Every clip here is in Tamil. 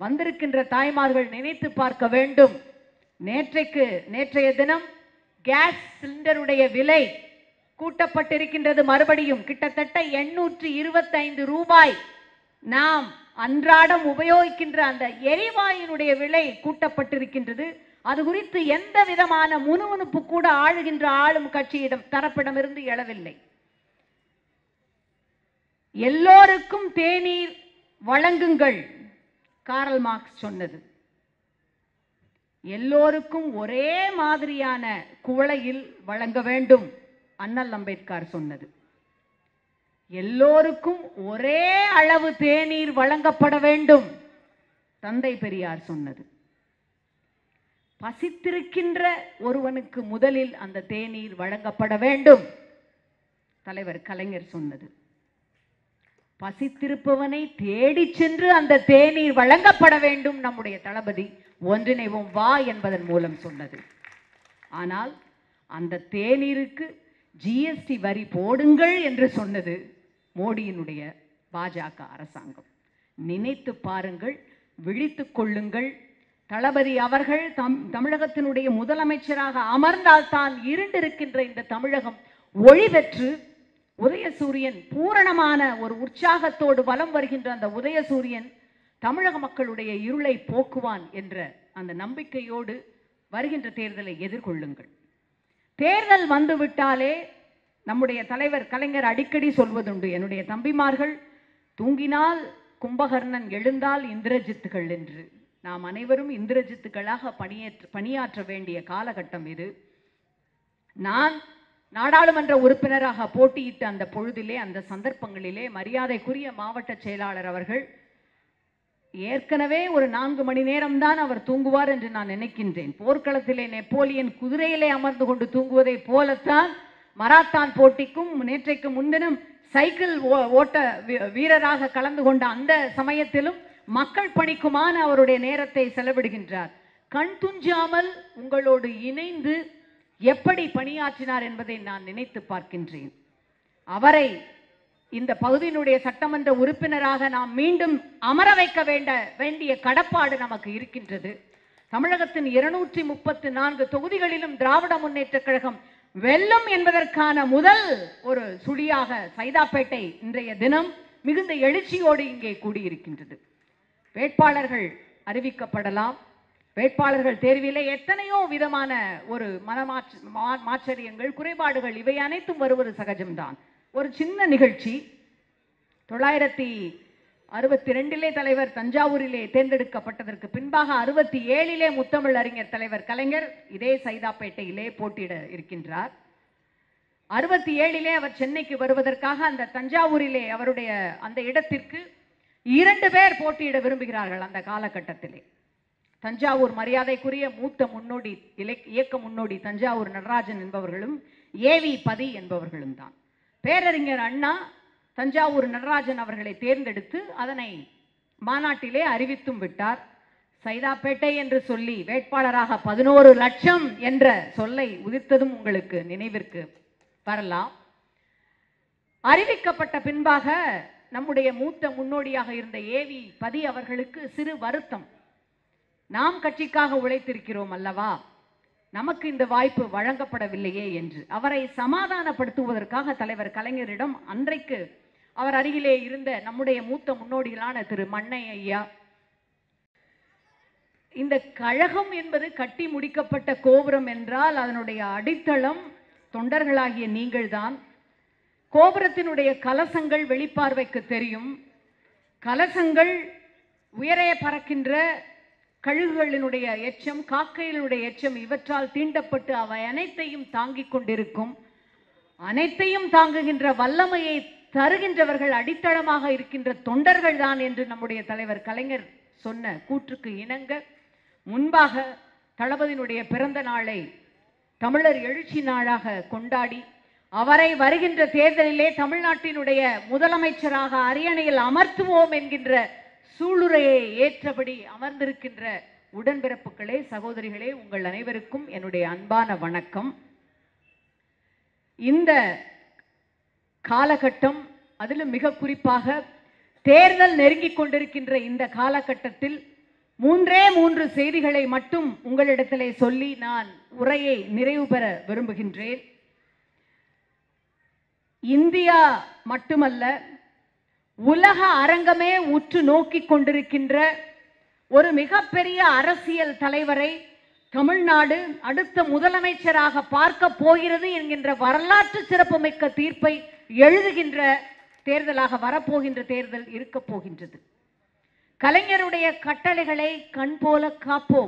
வந்திருக்கின்ற தாய்மார்கள் நினைத்து பார்க்க வேண்டும் நேற்றைக்கு நேற்றைய தினம் கேஸ் சிலிண்டருடைய விலை கூட்டப்பட்டிருக்கின்றது மறுபடியும் கிட்டத்தட்ட எண்ணூற்றி இருபத்தைந்து ரூபாய் நாம் அன்றாடம் உபயோகிக்கின்ற அந்த எரிவாயுனுடைய விலை கூட்டப்பட்டிருக்கின்றது அது குறித்து எந்த விதமான முணுமுணுப்பு கூட ஆளுகின்ற ஆளும் கட்சியிடம் தரப்பிடமிருந்து எழவில்லை எல்லோருக்கும் தேநீர் வழங்குங்கள் காரல் மார்க்ஸ் சொன்னது எல்லோருக்கும் ஒரே மாதிரியான குவளையில் வழங்க வேண்டும் அண்ணல் அம்பேத்கர் சொன்னது எல்லோருக்கும் ஒரே அளவு தேநீர் வழங்கப்பட வேண்டும் தந்தை பெரியார் சொன்னது பசித்திருக்கின்ற ஒருவனுக்கு முதலில் அந்த தேநீர் வழங்கப்பட வேண்டும் தலைவர் கலைஞர் சொன்னது பசித்திருப்பவனை தேடிச் சென்று அந்த தேநீர் வழங்கப்பட வேண்டும் நம்முடைய தளபதி ஒன்றிணைவோம் வா என்பதன் மூலம் சொன்னது ஆனால் அந்த தேநீருக்கு ஜிஎஸ்டி வரி போடுங்கள் என்று சொன்னது மோடியினுடைய பாஜக அரசாங்கம் நினைத்து பாருங்கள் விழித்துக் கொள்ளுங்கள் தளபதி அவர்கள் தம் தமிழகத்தினுடைய முதலமைச்சராக அமர்ந்தால் தான் இருண்டிருக்கின்ற இந்த தமிழகம் ஒளி பெற்று உதயசூரியன் பூரணமான ஒரு உற்சாகத்தோடு வலம் வருகின்ற அந்த உதயசூரியன் தமிழக மக்களுடைய இருளை போக்குவான் என்ற அந்த நம்பிக்கையோடு வருகின்ற தேர்தலை எதிர்கொள்ளுங்கள் தேர்தல் வந்துவிட்டாலே நம்முடைய தலைவர் கலைஞர் அடிக்கடி சொல்வதுண்டு என்னுடைய தம்பிமார்கள் தூங்கினால் கும்பகர்ணன் எழுந்தால் இந்திரஜித்துகள் என்று நாம் அனைவரும் இந்திரஜித்துக்களாக பணியேற்ற பணியாற்ற வேண்டிய காலகட்டம் இது நான் நாடாளுமன்ற உறுப்பினராக போட்டியிட்ட அந்த பொழுதிலே அந்த சந்தர்ப்பங்களிலே மரியாதைக்குரிய மாவட்ட செயலாளர் அவர்கள் ஏற்கனவே ஒரு நான்கு மணி நேரம்தான் அவர் தூங்குவார் என்று நான் நினைக்கின்றேன் போர்க்களத்திலே நெப்போலியன் குதிரையிலே அமர்ந்து கொண்டு தூங்குவதைப் போலத்தான் மராத்தான் போட்டிக்கும் நேற்றைக்கு முன்தினம் சைக்கிள் ஓ- ஓட்ட வீ- வீரராக கலந்து கொண்ட அந்த சமயத்திலும் மக்கள் பணிக்குமான அவருடைய நேரத்தை செலவிடுகின்றார் கண் துஞ்சாமல் உங்களோடு இணைந்து எப்படி பணியாற்றினார் என்பதை நான் நினைத்து பார்க்கின்றேன் அவரை இந்த பகுதியினுடைய சட்டமன்ற உறுப்பினராக நாம் மீண்டும் அமர வைக்க வேண்ட வேண்டிய கடப்பாடு நமக்கு இருக்கின்றது தமிழகத்தின் இருநூற்றி முப்பத்து நான்கு தொகுதிகளிலும் திராவிட முன்னேற்றக் கழகம் வெல்லும் என்பதற்கான முதல் ஒரு சுழியாக சைதாப்பேட்டை இன்றைய தினம் மிகுந்த எழுச்சியோடு இங்கே கூடியிருக்கின்றது வேட்பாளர்கள் அறிவிக்கப்படலாம் வேட்பாளர்கள் தேர்விலே எத்தனையோ விதமான ஒரு மனமாற்ற மா- மாச்சரியங்கள் குறைபாடுகள் இவை அனைத்தும் வருவது சகஜம்தான் ஒரு சின்ன நிகழ்ச்சி தொள்ளாயிரத்தி அறுபத்தி ரெண்டிலே தலைவர் தஞ்சாவூரிலே தேர்ந்தெடுக்கப்பட்டதற்கு பின்பாக அறுபத்தி ஏழிலே முத்தமிழ் அறிஞர் தலைவர் கலைஞர் இதே சைதாப்பேட்டையிலே போட்டியிட இருக்கின்றார் அறுபத்தி ஏழிலே அவர் சென்னைக்கு வருவதற்காக அந்த தஞ்சாவூரிலே அவருடைய அந்த இடத்திற்கு இரண்டு பேர் போட்டியிட விரும்புகிறார்கள் அந்த காலகட்டத்திலே தஞ்சாவூர் மரியாதைக்குரிய மூத்த முன்னோடி இலக்- இயக்க முன்னோடி தஞ்சாவூர் நடராஜன் என்பவர்களும் ஏவி பதி என்பவர்களும் தான் பேரறிஞர் அண்ணா தஞ்சாவூர் நடராஜன் அவர்களை தேர்ந்தெடுத்து அதனை மாநாட்டிலே அறிவித்தும் விட்டார் சைதாப்பேட்டை என்று சொல்லி வேட்பாளராக பதினோரு லட்சம் என்ற சொல்லை உதிர்த்ததும் உங்களுக்கு நினைவிற்கு வரலாம் அறிவிக்கப்பட்ட பின்பாக நம்முடைய மூத்த முன்னோடியாக இருந்த ஏவி பதி அவர்களுக்கு சிறு வருத்தம் நாம் கட்சிக்காக உழைத்திருக்கிறோம் அல்லவா நமக்கு இந்த வாய்ப்பு வழங்கப்படவில்லையே என்று அவரை சமாதானப்படுத்துவதற்காக தலைவர் கலைஞரிடம் அன்றைக்கு அவர் அருகிலே இருந்த நம்முடைய மூத்த முன்னோடிகளான திரு மண்ணை ஐயா இந்த கழகம் என்பது கட்டி முடிக்கப்பட்ட கோபுரம் என்றால் அதனுடைய அடித்தளம் தொண்டர்களாகிய நீங்கள்தான் கோபுரத்தினுடைய கலசங்கள் வெளிப்பார்வைக்கு தெரியும் கலசங்கள் உயரே பறக்கின்ற கழுகுகளினுடைய எச்சம் காக்கைகளுடைய எச்சம் இவற்றால் தீண்டப்பட்டு அவை அனைத்தையும் தாங்கிக் கொண்டிருக்கும் அனைத்தையும் தாங்குகின்ற வல்லமையை தருகின்றவர்கள் அடித்தளமாக இருக்கின்ற தொண்டர்கள் தான் என்று நம்முடைய தலைவர் கலைஞர் சொன்ன கூற்றுக்கு இணங்க முன்பாக தளபதியினுடைய பிறந்த நாளை தமிழர் எழுச்சி நாளாக கொண்டாடி அவரை வருகின்ற தேர்தலிலே தமிழ்நாட்டினுடைய முதலமைச்சராக அரியணையில் அமர்த்துவோம் என்கின்ற சூளுரையை ஏற்றபடி அமர்ந்திருக்கின்ற உடன்பிறப்புகளே சகோதரிகளே உங்கள் அனைவருக்கும் என்னுடைய அன்பான வணக்கம் இந்த காலகட்டம் அதிலும் மிக குறிப்பாக தேர்தல் நெருங்கிக் கொண்டிருக்கின்ற இந்த காலகட்டத்தில் மூன்றே மூன்று செய்திகளை மட்டும் உங்களிடத்திலே சொல்லி நான் உரையை நிறைவு பெற விரும்புகின்றேன் இந்தியா மட்டுமல்ல உலக அரங்கமே உற்று நோக்கிக் கொண்டிருக்கின்ற ஒரு மிகப்பெரிய அரசியல் தலைவரை தமிழ்நாடு அடுத்த முதலமைச்சராக பார்க்க போகிறது என்கின்ற வரலாற்று சிறப்புமிக்க தீர்ப்பை எழுதுகின்ற தேர்தலாக வரப்போகின்ற தேர்தல் இருக்க போகின்றது கலைஞருடைய கட்டளைகளை கண் போல காப்போம்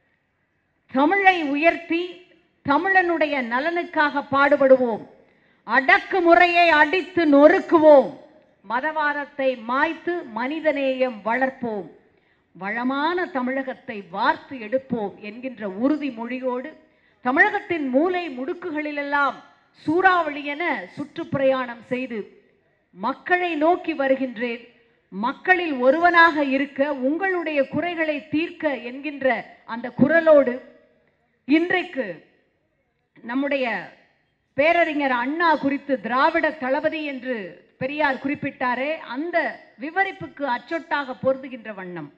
தமிழை உயர்த்தி தமிழனுடைய நலனுக்காக பாடுபடுவோம் அடக்குமுறையை அடித்து நொறுக்குவோம் மதவாதத்தை மாய்த்து மனிதநேயம் வளர்ப்போம் வளமான தமிழகத்தை வார்த்து எடுப்போம் என்கின்ற உறுதிமொழியோடு தமிழகத்தின் மூலை முடுக்குகளிலெல்லாம் சூறாவளி என சுற்றுப்பிரயாணம் செய்து மக்களை நோக்கி வருகின்றேன் மக்களில் ஒருவனாக இருக்க உங்களுடைய குறைகளை தீர்க்க என்கின்ற அந்த குரலோடு இன்றைக்கு நம்முடைய பேரறிஞர் அண்ணா குறித்து திராவிட தளபதி என்று பெரியார் குறிப்பிட்டாரே அந்த விவரிப்புக்கு அச்சொட்டாக பொருந்துகின்ற வண்ணம்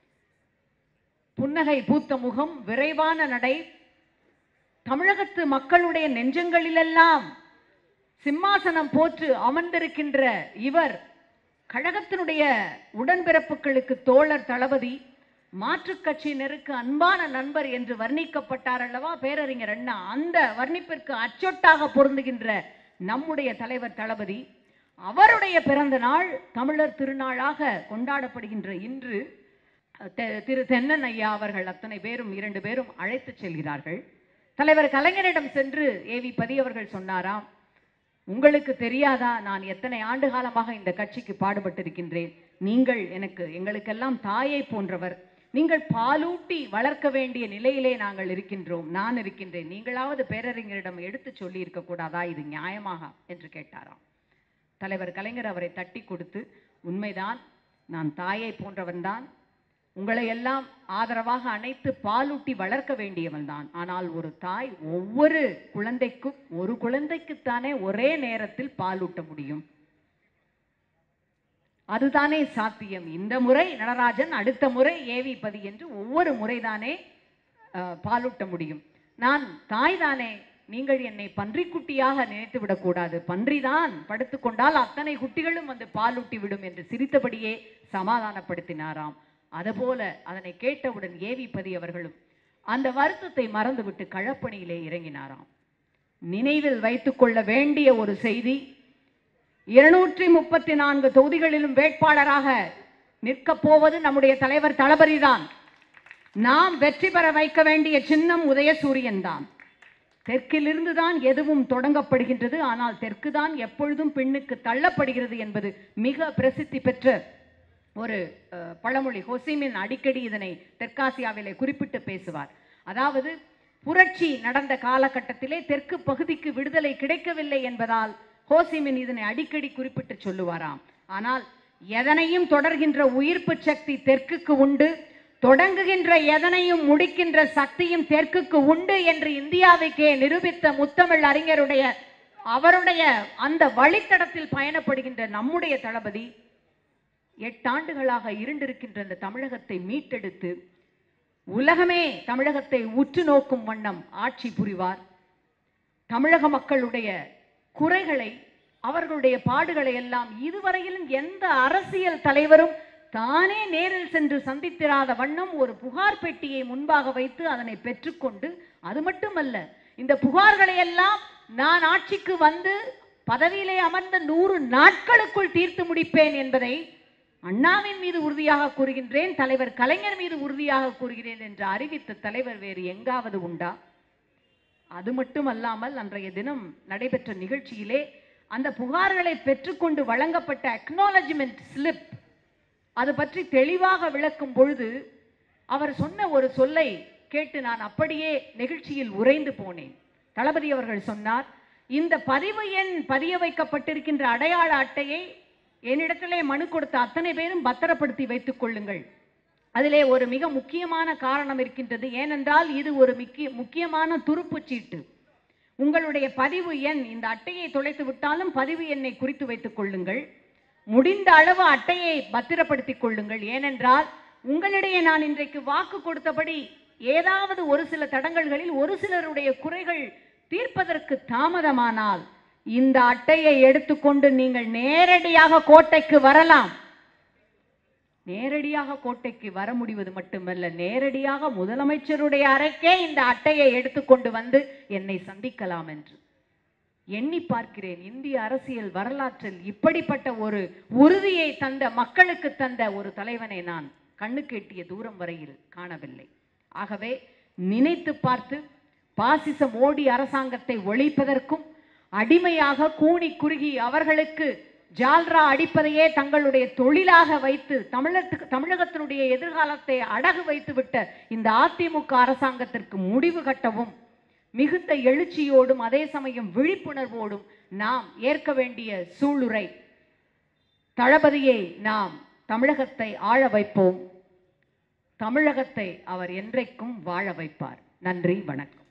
புன்னகை பூத்த முகம் விரைவான நடை தமிழகத்து மக்களுடைய நெஞ்சங்களிலெல்லாம் சிம்மாசனம் போற்று அமர்ந்திருக்கின்ற இவர் கழகத்தினுடைய உடன்பிறப்புகளுக்கு தோழர் தளபதி மாற்றுக் கட்சியினருக்கு அன்பான நண்பர் என்று வர்ணிக்கப்பட்டார் அல்லவா பேரறிஞர் அண்ணா அந்த வர்ணிப்பிற்கு அச்சொட்டாக பொருந்துகின்ற நம்முடைய தலைவர் தளபதி அவருடைய பிறந்த நாள் தமிழர் திருநாளாக கொண்டாடப்படுகின்ற இன்று தெ- திரு தென்னன் ஐயா அவர்கள் அத்தனை பேரும் இரண்டு பேரும் அழைத்துச் செல்கிறார்கள் தலைவர் கலைஞரிடம் சென்று ஏவி பதி அவர்கள் சொன்னாராம் உங்களுக்கு தெரியாதா நான் எத்தனை ஆண்டு காலமாக இந்த கட்சிக்கு பாடுபட்டிருக்கின்றேன் நீங்கள் எனக்கு எங்களுக்கெல்லாம் தாயை போன்றவர் நீங்கள் பாலூட்டி வளர்க்க வேண்டிய நிலையிலே நாங்கள் இருக்கின்றோம் நான் இருக்கின்றேன் நீங்களாவது பேரறிஞரிடம் எடுத்து சொல்லி இருக்க கூடாதா இது நியாயமாக என்று கேட்டாராம் தலைவர் கலைஞர் அவரை தட்டி கொடுத்து உண்மைதான் நான் தாயை போன்றவன்தான் உங்களை எல்லாம் ஆதரவாக அணைத்து பாலூட்டி வளர்க்க வேண்டியவன் தான் ஆனால் ஒரு தாய் ஒவ்வொரு குழந்தைக்கும் ஒரு குழந்தைக்குத்தானே ஒரே நேரத்தில் பாலூட்ட முடியும் அதுதானே சாத்தியம் இந்த முறை நடராஜன் அடுத்த முறை ஏவி பதி என்று ஒவ்வொரு முறைதானே அஹ், பாலூட்ட முடியும் நான் தாய் தானே நீங்கள் என்னை பன்றிக்குட்டியாக நினைத்து விடக்கூடாது பன்றிதான் படுத்துக்கொண்டால் அத்தனை குட்டிகளும் வந்து பாலூட்டி விடும் என்று சிரித்தபடியே சமாதானப்படுத்தினாராம் அதுபோல அதனை கேட்டவுடன் ஏவி பதி அவர்களும் அந்த வருத்தத்தை மறந்துவிட்டு களப்பணியிலே இறங்கினாராம் நினைவில் வைத்துக்கொள்ள வேண்டிய ஒரு செய்தி இருநூற்றி முப்பத்தி நான்கு தொகுதிகளிலும் வேட்பாளராக நிற்கப் போவது நம்முடைய தலைவர் தளபதி தான் நாம் வெற்றி பெற வைக்க வேண்டிய சின்னம் உதயசூரியன் தான் தெற்கிலிருந்து தான் எதுவும் தொடங்கப்படுகின்றது ஆனால் தெற்கு தான் எப்பொழுதும் பெண்ணுக்கு தள்ளப்படுகிறது என்பது மிக பிரசித்தி பெற்ற ஒரு அஹ், பழமொழி ஹொசிமின் அடிக்கடி இதனை தெற்காசியாவிலே குறிப்பிட்டு பேசுவார் அதாவது புரட்சி நடந்த காலகட்டத்திலே தெற்கு பகுதிக்கு விடுதலை கிடைக்கவில்லை என்பதால் ஹோசிமின் இதனை அடிக்கடி குறிப்பிட்டு சொல்லுவாராம் ஆனால் எதனையும் தொடர்கின்ற உயிர்ப்பு சக்தி தெற்குக்கு உண்டு தொடங்குகின்ற எதனையும் முடிக்கின்ற சக்தியும் தெற்குக்கு உண்டு என்று இந்தியாவுக்கே நிரூபித்த முத்தமிழ் அறிஞருடைய அவருடைய அந்த வழித்தடத்தில் பயணப்படுகின்ற நம்முடைய தளபதி எட்டாண்டுகளாக இருண்டிருக்கின்ற இந்த தமிழகத்தை மீட்டெடுத்து உலகமே தமிழகத்தை உற்று நோக்கும் வண்ணம் ஆட்சி புரிவார் தமிழக மக்களுடைய குறைகளை அவர்களுடைய பாடுகளை எல்லாம் இதுவரையிலும் எந்த அரசியல் தலைவரும் தானே நேரில் சென்று சந்தித்திராத வண்ணம் ஒரு புகார் பெட்டியை முன்பாக வைத்து அதனை பெற்றுக்கொண்டு அது மட்டுமல்ல இந்த புகார்களை எல்லாம் நான் ஆட்சிக்கு வந்து பதவியிலே அமர்ந்த நூறு நாட்களுக்குள் தீர்த்து முடிப்பேன் என்பதை அண்ணாவின் மீது உறுதியாக கூறுகின்றேன் தலைவர் கலைஞர் மீது உறுதியாக கூறுகிறேன் என்று அறிவித்த தலைவர் வேறு எங்காவது உண்டா அது மட்டுமல்லாமல் அன்றைய தினம் நடைபெற்ற நிகழ்ச்சியிலே அந்த புகார்களை பெற்றுக்கொண்டு வழங்கப்பட்ட அக்னாலஜ்மெண்ட் ஸ்லிப் அது பற்றி தெளிவாக விளக்கும் பொழுது அவர் சொன்ன ஒரு சொல்லை கேட்டு நான் அப்படியே நிகழ்ச்சியில் உறைந்து போனேன் தளபதி அவர்கள் சொன்னார் இந்த பதிவு எண் பதிய வைக்கப்பட்டிருக்கின்ற அடையாள அட்டையை என்னிடத்திலே மனு கொடுத்த அத்தனை பேரும் பத்திரப்படுத்தி வைத்துக் கொள்ளுங்கள் அதிலே ஒரு மிக முக்கியமான காரணம் இருக்கின்றது ஏனென்றால் இது ஒரு முக்கிய முக்கியமான துருப்புச் சீட்டு உங்களுடைய பதிவு எண் இந்த அட்டையை தொலைத்து விட்டாலும் பதிவு எண்ணை குறித்து வைத்துக் கொள்ளுங்கள் முடிந்த அளவு அட்டையை பத்திரப்படுத்திக் கொள்ளுங்கள் ஏனென்றால் உங்களிடையே நான் இன்றைக்கு வாக்கு கொடுத்தபடி ஏதாவது ஒரு சில தடங்கல்களில் ஒரு சிலருடைய குறைகள் தீர்ப்பதற்கு தாமதமானால் இந்த அட்டையை எடுத்துக்கொண்டு நீங்கள் நேரடியாக கோட்டைக்கு வரலாம் நேரடியாக கோட்டைக்கு வர முடிவது மட்டுமல்ல நேரடியாக முதலமைச்சருடைய அறைக்கே இந்த அட்டையை எடுத்துக்கொண்டு வந்து என்னை சந்திக்கலாம் என்று எண்ணி பார்க்கிறேன் இந்திய அரசியல் வரலாற்றில் இப்படிப்பட்ட ஒரு உறுதியை தந்த மக்களுக்கு தந்த ஒரு தலைவனை நான் கண்ணுக்கு எட்டிய தூரம் வரையில் காணவில்லை ஆகவே நினைத்து பார்த்து பாசிச மோடி அரசாங்கத்தை ஒழிப்பதற்கும் அடிமையாக கூனி குறுகி அவர்களுக்கு ஜால்ரா அடிப்பதையே தங்களுடைய தொழிலாக வைத்து தமிழத்துக்கு தமிழகத்தினுடைய எதிர்காலத்தை அடகு வைத்துவிட்ட இந்த அதிமுக அரசாங்கத்திற்கு முடிவு கட்டவும் மிகுந்த எழுச்சியோடும் அதே சமயம் விழிப்புணர்வோடும் நாம் ஏற்க வேண்டிய சூளுரை தளபதியை நாம் தமிழகத்தை ஆள வைப்போம் தமிழகத்தை அவர் என்றைக்கும் வாழ வைப்பார் நன்றி வணக்கம்